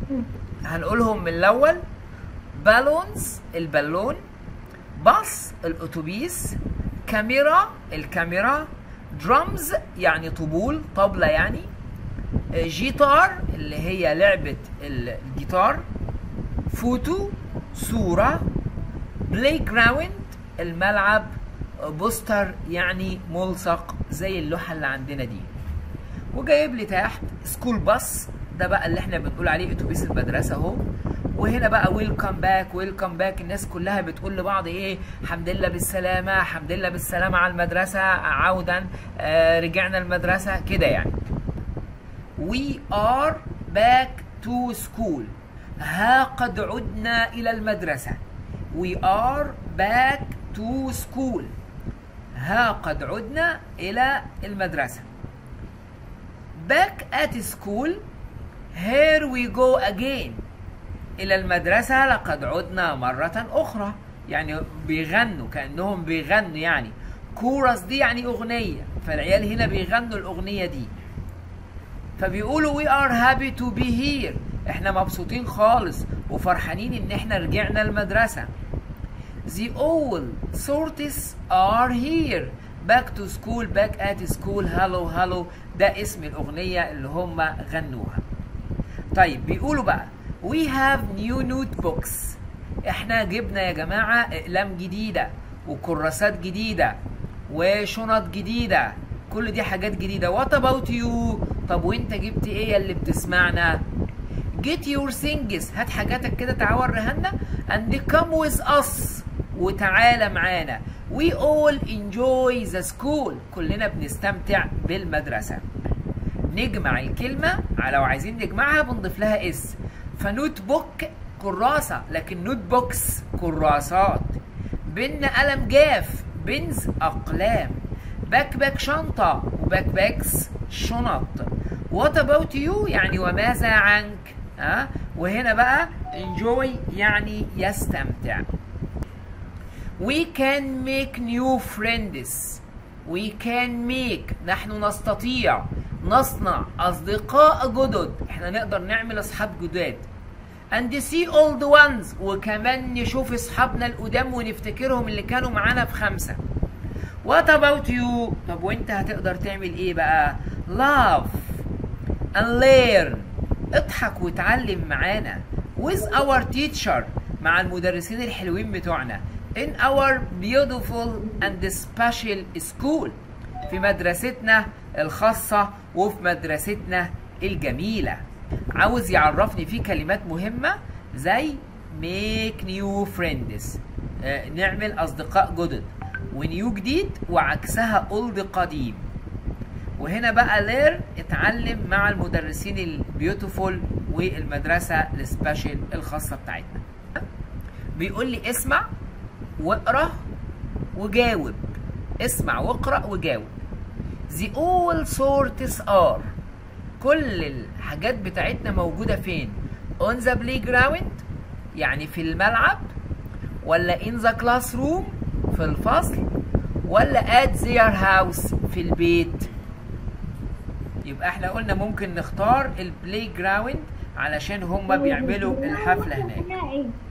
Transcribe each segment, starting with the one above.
هنقولهم من الاول بالونز البالون باص الاتوبيس كاميرا الكاميرا درامز يعني طبول طبلة يعني جيتار اللي هي لعبة الجيتار فوتو صورة بلاي جراوند الملعب بوستر يعني ملصق زي اللوحة اللي عندنا دي وجايب لي تحت سكول باص ده بقى اللي احنا بنقول عليه اتوبيس المدرسة اهو وهنا بقى ويلكم باك ويلكم باك الناس كلها بتقول لبعض ايه الحمد لله بالسلامة الحمد لله بالسلامة على المدرسة عودا آه رجعنا المدرسة كده يعني We are back to school ها قد عدنا إلى المدرسة We are back to school ها قد عدنا إلى المدرسة Back at school Here we go again إلى المدرسة لقد عدنا مرة أخرى يعني بيغنوا كأنهم بيغنوا يعني كورس دي يعني أغنية فالعيال هنا بيغنوا الأغنية دي فبيقولوا we are happy to be here احنا مبسوطين خالص وفرحانين ان احنا رجعنا المدرسة The all sorts are here back to school back at school hello hello ده اسم الأغنية اللي هم غنوها طيب بيقولوا بقى we have new notebooks احنا جبنا يا جماعة اقلام جديدة وكراسات جديدة وشنط جديدة كل دي حاجات جديدة what about you طب وانت جبت ايه اللي بتسمعنا get your things هات حاجاتك كده تعال وريها لنا and come with us وتعالى معانا we all enjoy the school كلنا بنستمتع بالمدرسة نجمع الكلمة لو عايزين نجمعها بنضيف لها اس فنوت بوك كراسة لكن نوت بوكس كراسات بن قلم جاف بنز أقلام باك باك شنطة وباك باكس شنط وات اباوت يو يعني وماذا عنك ها أه؟ وهنا بقى enjoy يعني يستمتع we can make new friends we can make نحن نستطيع نصنع أصدقاء جدد احنا نقدر نعمل أصحاب جداد and see old ones وكمان نشوف أصحابنا القدام ونفتكرهم اللي كانوا معانا في خمسة what about you طب وانت هتقدر تعمل ايه بقى laugh and learn اضحك وتعلم معانا with our teacher مع المدرسين الحلوين بتوعنا in our beautiful and special school في مدرستنا الخاصة وفي مدرستنا الجميلة عاوز يعرفني فيه كلمات مهمة زي make new friends آه نعمل أصدقاء جدد ونيو جديد وعكسها اولد قديم وهنا بقى لير اتعلم مع المدرسين البيوتيفول والمدرسة السبيشال الخاصة بتاعتنا بيقول لي اسمع واقرا وجاوب اسمع واقرا وجاوب The all sorts are كل الحاجات بتاعتنا موجودة فين on the playground يعني في الملعب ولا in the classroom في الفصل ولا at their house في البيت يبقى احنا قلنا ممكن نختار البلاي جراوند علشان هما بيعملوا الحفلة هناك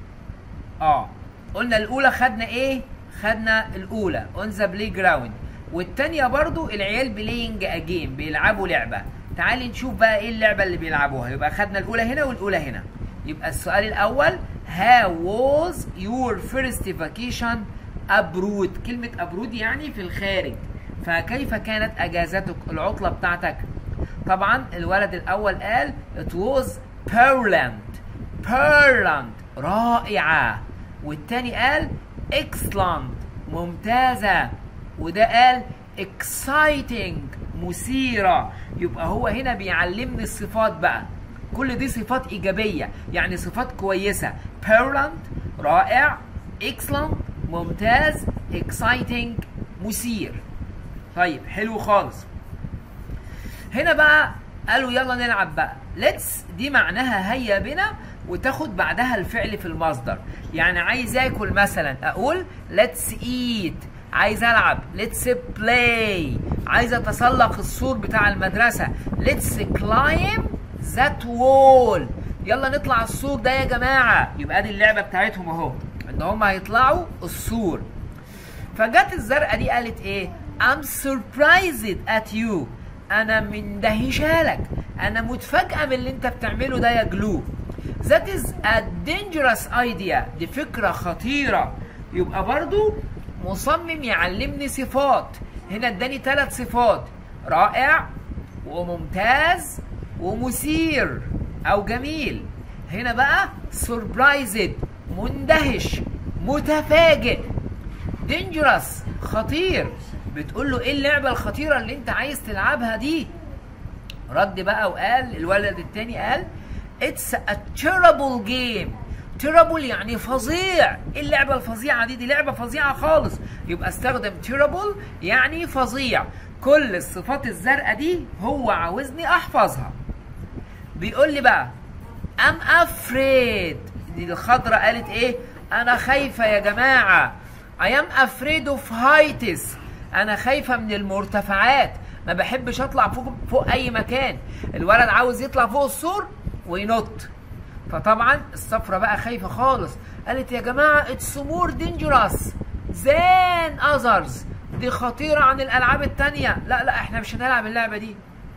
اه قلنا الاولى خدنا ايه خدنا الاولى اون ذا بلاي جراوند والتانية برضو العيال بلاينج اجيم بيلعبوا لعبة تعالي نشوف بقى ايه اللعبة اللي بيلعبوها يبقى خدنا الاولى هنا والاولى هنا يبقى السؤال الاول how was your first vacation abroad كلمة abroad يعني في الخارج فكيف كانت اجازتك العطلة بتاعتك طبعا الولد الاول قال it was Poland Poland رائعة والتاني قال excellent ممتازة وده قال exciting مثيرة يبقى هو هنا بيعلمني الصفات بقى كل دي صفات إيجابية يعني صفات كويسة Poland رائع excellent ممتاز exciting مثير طيب حلو خالص هنا بقى قالوا يلا نلعب بقى let's دي معناها هيا بنا وتاخد بعدها الفعل في المصدر يعني عايز اكل مثلا اقول let's eat عايز العب let's play عايز اتسلق السور بتاع المدرسه let's climb that wall يلا نطلع السور ده يا جماعه يبقى دي اللعبه بتاعتهم اهو ان هم هيطلعوا السور فجت الزرقاء دي قالت ايه I'm surprised at you انا مندهشه لك انا متفاجئه من اللي انت بتعمله ده يا جلو That is a dangerous idea دي فكرة خطيرة يبقى برضو مصمم يعلمني صفات هنا اداني ثلاث صفات رائع وممتاز ومثير او جميل هنا بقى surprised مندهش متفاجئ dangerous خطير بتقول له ايه اللعبة الخطيرة اللي انت عايز تلعبها دي رد بقى وقال الولد التاني قال It's a terrible game terrible يعني فظيع ايه اللعبة الفظيعة دي دي لعبة فظيعة خالص يبقى استخدم terrible يعني فظيع كل الصفات الزرقاء دي هو عاوزني احفظها بيقول لي بقى I'm afraid دي الخضرة قالت ايه انا خايفة يا جماعة I am afraid of heights انا خايفة من المرتفعات ما بحبش اطلع فوق فوق اي مكان الولد عاوز يطلع فوق السور وينط فطبعا الصفرة بقى خايفة خالص قالت يا جماعة it's more dangerous than others دي خطيرة عن الألعاب التانية لا لا احنا مش هنلعب اللعبة دي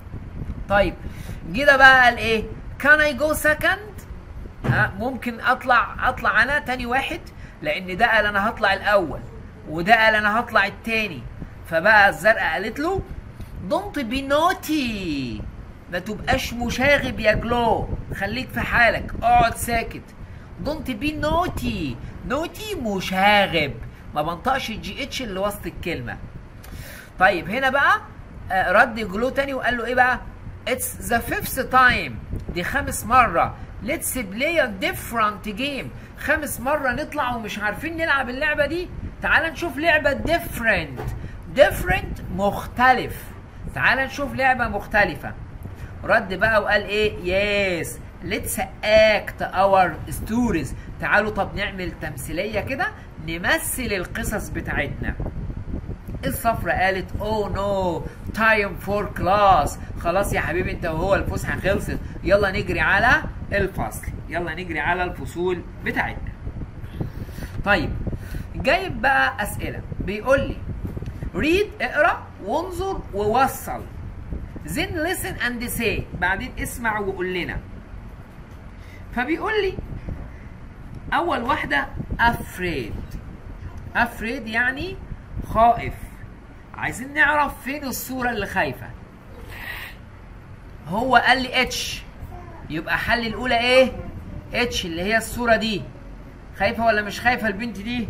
طيب كده بقى قال ايه can I go second ها ممكن اطلع اطلع انا تاني واحد لان ده قال انا هطلع الاول وده قال انا هطلع التاني فبقى الزرقاء قالت له don't be naughty ما تبقاش مشاغب يا جلو خليك في حالك اقعد ساكت دونت بي نوتي نوتي مشاغب ما بنطقش الجي اتش اللي وسط الكلمه طيب هنا بقى آه، رد جلو تاني وقال له ايه بقى اتس ذا فيفث تايم دي خامس مره ليتس بلاي ا ديفرنت جيم خامس مره نطلع ومش عارفين نلعب اللعبه دي تعال نشوف لعبه ديفرنت ديفرنت مختلف تعال نشوف لعبه مختلفه رد بقى وقال ايه يس ليتس اكت اور ستوريز تعالوا طب نعمل تمثيليه كده نمثل القصص بتاعتنا الصفرة قالت اوه نو تايم فور كلاس خلاص يا حبيبي انت وهو الفسحه خلصت يلا نجري على الفصل يلا نجري على الفصول بتاعتنا طيب جايب بقى اسئله بيقول لي ريد اقرا وانظر ووصل then listen and say بعدين اسمع وقول لنا فبيقول لي اول واحده afraid afraid يعني خائف عايزين نعرف فين الصوره اللي خايفه هو قال لي اتش يبقى حل الاولى ايه اتش اللي هي الصوره دي خايفه ولا مش خايفه البنت دي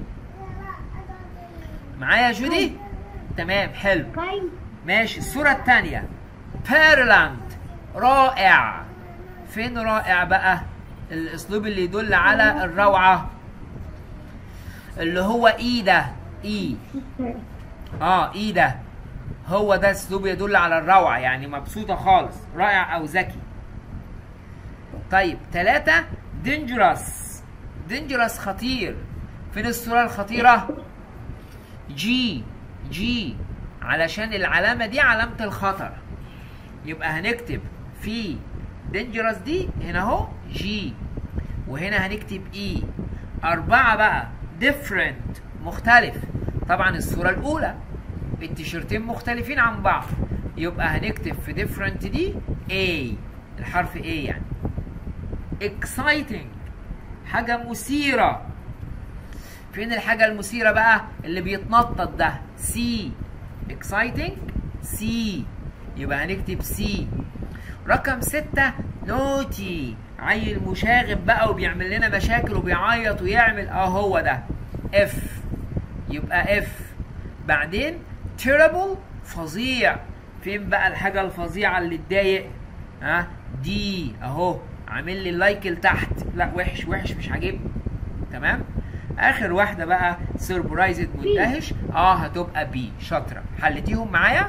معايا يا جودي تمام حلو ماشي الصوره الثانيه بيرلاند رائع فين رائع بقى الاسلوب اللي يدل على الروعه اللي هو اي ده اي اه اي ده هو ده اسلوب يدل على الروعه يعني مبسوطه خالص رائع او ذكي طيب ثلاثة دينجرس دينجرس خطير فين الصورة الخطيرة جي جي علشان العلامة دي علامة الخطر يبقى هنكتب في دينجرس دي هنا اهو جي وهنا هنكتب اي أربعة بقى different مختلف طبعا الصورة الأولى التيشيرتين مختلفين عن بعض يبقى هنكتب في different دي A الحرف A يعني exciting حاجة مثيرة فين الحاجة المثيرة بقى اللي بيتنطط ده C exciting C يبقى هنكتب C رقم ستة نوتي عيل مشاغب بقى وبيعمل لنا مشاكل وبيعيط ويعمل اه هو ده F يبقى F بعدين terrible فظيع فين بقى الحاجة الفظيعة اللي تضايق ها دي اهو عامل لي اللايك لتحت لا وحش وحش مش عاجبني تمام اخر واحده بقى سربرايزد مندهش اه هتبقى بي شاطره حلتيهم معايا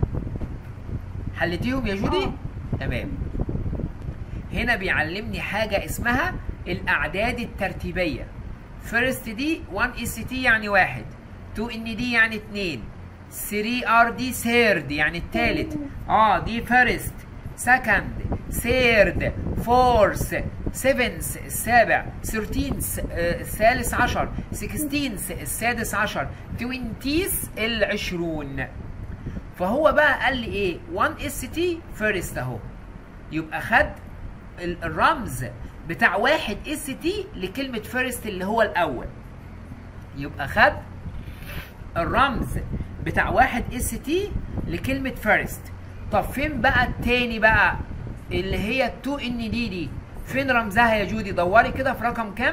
حلتيهم يا جودي تمام هنا بيعلمني حاجه اسمها الاعداد الترتيبيه فيرست دي 1 اس تي يعني واحد 2 ان دي يعني اتنين 3 ار دي ثيرد يعني التالت اه دي فيرست سكند ثيرد فورث سيفنس السابع 13 الثالث عشر 16 السادس عشر 20 العشرون فهو بقى قال لي ايه 1 اس تي فيرست اهو يبقى خد الرمز بتاع واحد اس تي لكلمة فيرست اللي هو الأول يبقى خد الرمز بتاع واحد اس تي لكلمة فيرست طب فين بقى التاني بقى اللي هي 2 ان دي دي فين رمزها يا جودي دوري كده في رقم كام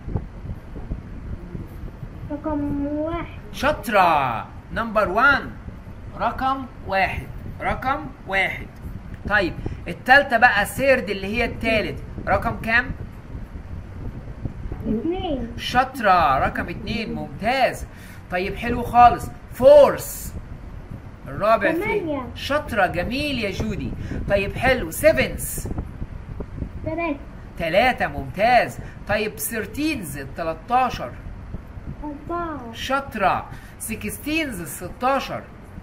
رقم واحد شاطرة نمبر 1 رقم واحد رقم واحد طيب التالتة بقى سيرد اللي هي التالت رقم كام؟ اثنين شاطرة رقم اتنين ممتاز طيب حلو خالص فورس الرابع فين؟ ثمانية. شاطرة جميل يا جودي طيب حلو سيفنس ثلاثة تلاتة ممتاز طيب سيرتينز 13 أربعة شاطرة سكستينز 16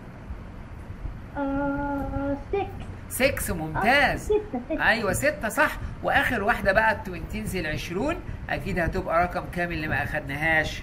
آه، ستة 6 ممتاز ستة ستة ايوه ستة صح واخر واحدة بقى التوينتينز العشرون اكيد هتبقى رقم كام اللي ما اخدناهاش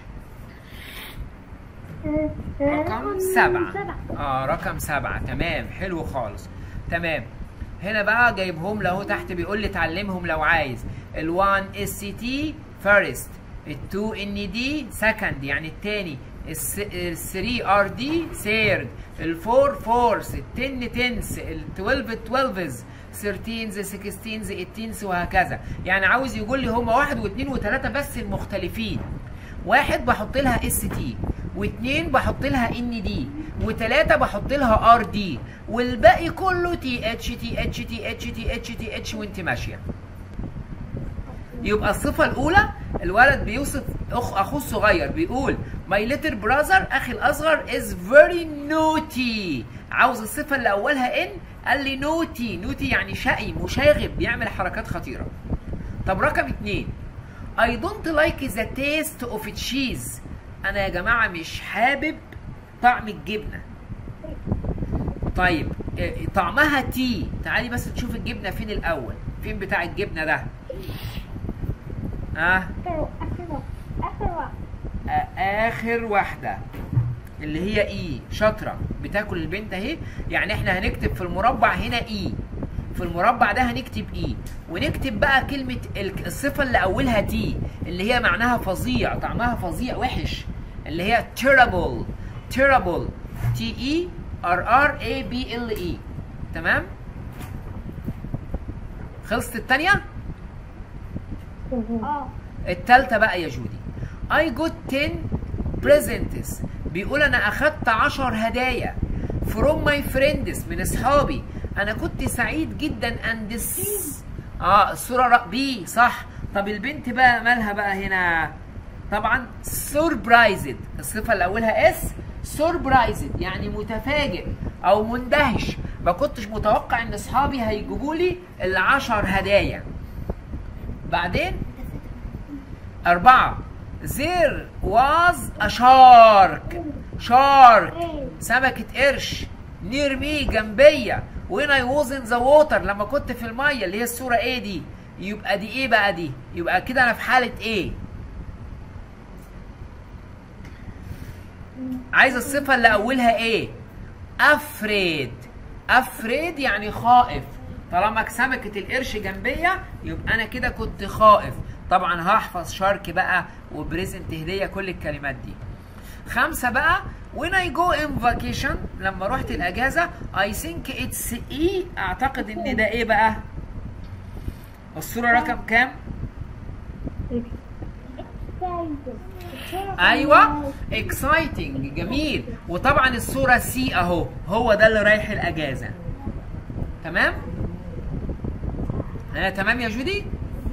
آه، رقم سبعة سبعة اه رقم سبعة تمام حلو خالص تمام هنا بقى جايبهم له اهو تحت بيقول لي اتعلمهم لو عايز ال1 اس تي فيرست ال2 ان دي سكند يعني التاني ال3 ار دي سيرد ال4 فورس ال10 تنس ال12 تويلفز 13 16 18 وهكذا يعني عاوز يقول لي هما واحد واثنين وثلاثة بس المختلفين واحد بحط لها اس تي واثنين بحط لها ان دي وثلاثة بحط لها ار دي والباقي كله تي اتش تي اتش تي اتش تي اتش تي اتش وانت ماشية يبقى الصفة الأولى الولد بيوصف أخ أخوه الصغير بيقول my little brother أخي الأصغر is very naughty عاوز الصفة اللي أولها إن قال لي naughty naughty يعني شقي مشاغب بيعمل حركات خطيرة طب رقم اتنين I don't like the taste of cheese أنا يا جماعة مش حابب طعم الجبنة طيب إيه، طعمها تي تعالي بس تشوف الجبنة فين الأول فين بتاع الجبنة ده اه آخر آخر آخر واحد آ- اخر واحده اللي هي اي شاطره بتاكل البنت اهي يعني احنا هنكتب في المربع هنا اي في المربع ده هنكتب اي ونكتب بقى كلمه ال- الصفه اللي اولها تي اللي هي معناها فظيع طعمها فظيع وحش اللي هي terrible terrible تي اي ار ار اي بي ال اي تمام خلصت الثانيه اه التالتة بقى يا جودي I got 10 presents بيقول انا اخدت 10 هدايا from my friends من اصحابي انا كنت سعيد جدا and this اه الصورة رق بي صح طب البنت بقى مالها بقى هنا طبعا surprised الصفة اللي اولها اس surprised يعني متفاجئ او مندهش ما كنتش متوقع ان اصحابي هيجيبوا لي العشر هدايا بعدين أربعة There was a shark shark سمكة قرش near me جنبية when I was in the water لما كنت في المية اللي هي الصورة ايه دي يبقى دي ايه بقى دي يبقى كده انا في حالة ايه عايز الصفة اللي أولها إيه؟ أفريد أفريد يعني خائف طالما سمكة القرش جنبية يبقى أنا كده كنت خائف طبعا هحفظ شارك بقى وبريزنت هدية كل الكلمات دي خمسة بقى when I go in vacation لما رحت الأجازة I think it's إيه أعتقد إن ده إيه بقى؟ الصورة رقم كام؟ ايوه اكسايتنج جميل وطبعا الصوره سي اهو هو ده اللي رايح الاجازه تمام ها تمام يا جودي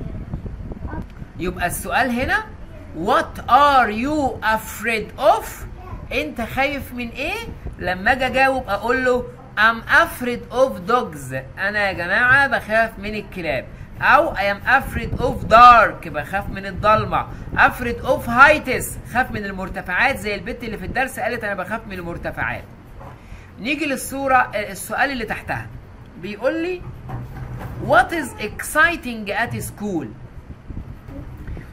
يبقى السؤال هنا what are you afraid of انت خايف من ايه لما اجي اجاوب اقول له I'm afraid of dogs انا يا جماعه بخاف من الكلاب او I am afraid of dark بخاف من الضلمه afraid of heights خاف من المرتفعات زي البت اللي في الدرس قالت انا بخاف من المرتفعات نيجي للصوره السؤال اللي تحتها بيقول لي What is exciting at school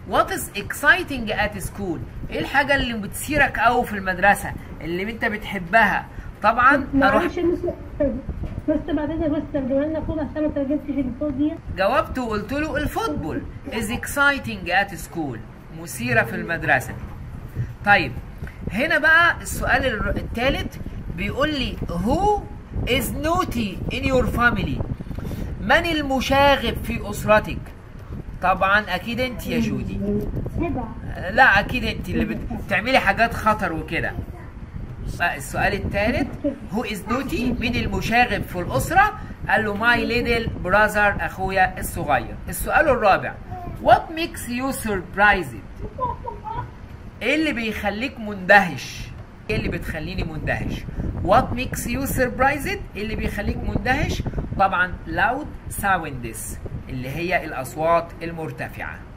What is exciting at school ايه الحاجة اللي بتثيرك قوي في المدرسة اللي انت بتحبها طبعا اروح معلش يا مستر مستر بعدين يا مستر جمالنا فوق عشان ما ترجمتش الفوق دي جاوبت وقلت له الفوتبول is exciting at school مثيرة في المدرسة طيب هنا بقى السؤال الر- الثالث بيقول لي who is naughty in your family من المشاغب في أسرتك طبعا أكيد أنت يا جودي هبة لا أكيد أنت اللي بت- بتعملي حاجات خطر وكده بقى السؤال الثالث هو از نوتي مين المشاغب في الأسرة؟ قال له ماي ليدل براذر أخويا الصغير. السؤال الرابع What makes you surprised؟ إيه اللي بيخليك مندهش؟ إيه اللي بتخليني مندهش؟ What makes you surprised؟ إيه اللي بيخليك مندهش؟ طبعا loud sounds اللي هي الأصوات المرتفعة.